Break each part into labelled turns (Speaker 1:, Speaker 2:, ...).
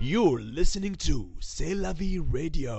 Speaker 1: You're listening to C'est la vie radio.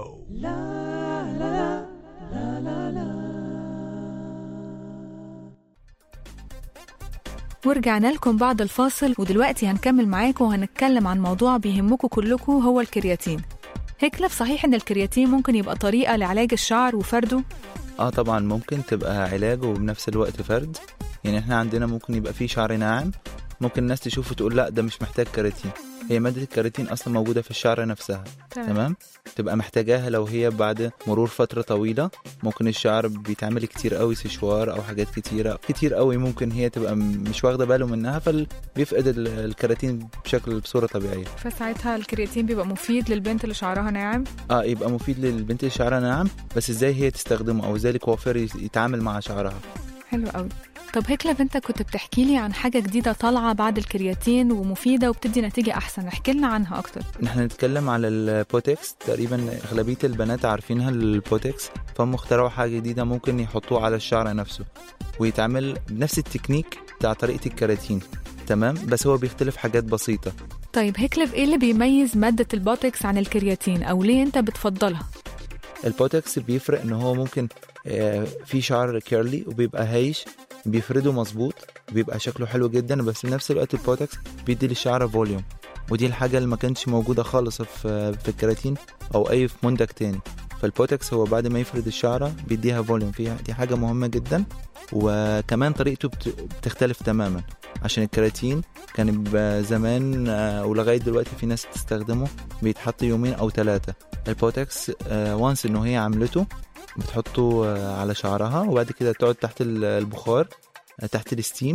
Speaker 2: ورجعنا لكم بعد الفاصل ودلوقتي هنكمل معاكم وهنتكلم عن موضوع بيهمكم كلكم هو الكرياتين هيكلف صحيح ان الكرياتين ممكن يبقى طريقة لعلاج الشعر وفرده
Speaker 3: اه طبعا ممكن تبقى علاج وبنفس الوقت فرد يعني احنا عندنا ممكن يبقى فيه شعر ناعم ممكن الناس تشوفه تقول لا ده مش محتاج كراتين هي مادة الكراتين أصلا موجودة في الشعر نفسها تمام تبقى محتاجاها لو هي بعد مرور فترة طويلة ممكن الشعر بيتعمل كتير قوي سشوار أو حاجات كتيرة كتير قوي ممكن هي تبقى م- مش واخدة باله منها فبيفقد ال- الكراتين بشكل بصورة طبيعية
Speaker 2: فساعتها الكرياتين بيبقى مفيد للبنت اللي شعرها ناعم
Speaker 3: اه يبقى مفيد للبنت اللي شعرها ناعم بس ازاي هي تستخدمه او ازاي الكوافير يتعامل مع شعرها
Speaker 2: حلو قوي طب هيكلف انت كنت بتحكي لي عن حاجة جديدة طالعة بعد الكرياتين ومفيدة وبتدي نتيجة أحسن احكي لنا عنها أكتر
Speaker 3: نحن نتكلم على البوتكس تقريبا اغلبيه البنات عارفينها البوتكس فهم اخترعوا حاجه جديده ممكن يحطوه على الشعر نفسه ويتعمل بنفس التكنيك بتاع طريقه الكراتين تمام بس هو بيختلف حاجات بسيطه
Speaker 2: طيب هيكلف ايه اللي بيميز مادة البوتكس عن الكرياتين أو ليه انت بتفضلها
Speaker 3: البوتكس بيفرق ان هو ممكن آه، في شعر كيرلي وبيبقى هايش بيفرده مظبوط بيبقى شكله حلو جدا بس في نفس الوقت البوتكس بيدي للشعر فوليوم ودي الحاجة اللي ما كانتش موجودة خالص في في الكراتين أو أي في منتج تاني فالبوتكس هو بعد ما يفرد الشعرة بيديها فوليوم فيها دي حاجة مهمة جدا وكمان طريقته بت- بتختلف تماما عشان الكراتين كان بيبقى زمان آه، ولغاية دلوقتي في ناس بتستخدمه بيتحط يومين أو ثلاثة البوتكس وانس إنه هي عملته بتحطه آه، على شعرها وبعد كده تقعد تحت ال- البخار آه، تحت الستيم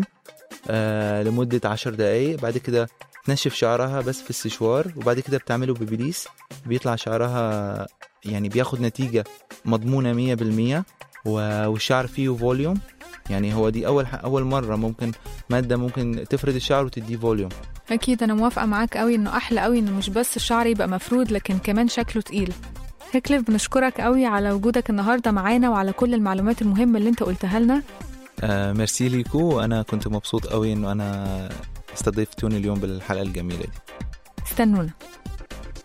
Speaker 3: آه، لمدة عشر دقايق بعد كده تنشف شعرها بس في السشوار وبعد كده بتعمله ببليس بيطلع شعرها يعني بياخد نتيجة مضمونة مية بالمية و- والشعر فيه فوليوم يعني هو دي أول ح- أول مرة ممكن مادة ممكن تفرد الشعر وتديه فوليوم
Speaker 2: أكيد أنا موافقة معاك قوي إنه أحلى قوي إنه مش بس الشعر يبقى مفرود لكن كمان شكله تقيل هيكلف بنشكرك قوي على وجودك النهاردة معانا وعلى كل المعلومات المهمة اللي انت قلتها لنا
Speaker 3: آه ميرسي ليكو وأنا كنت مبسوط قوي إنه أنا استضيفتوني اليوم بالحلقة الجميلة دي
Speaker 2: استنونا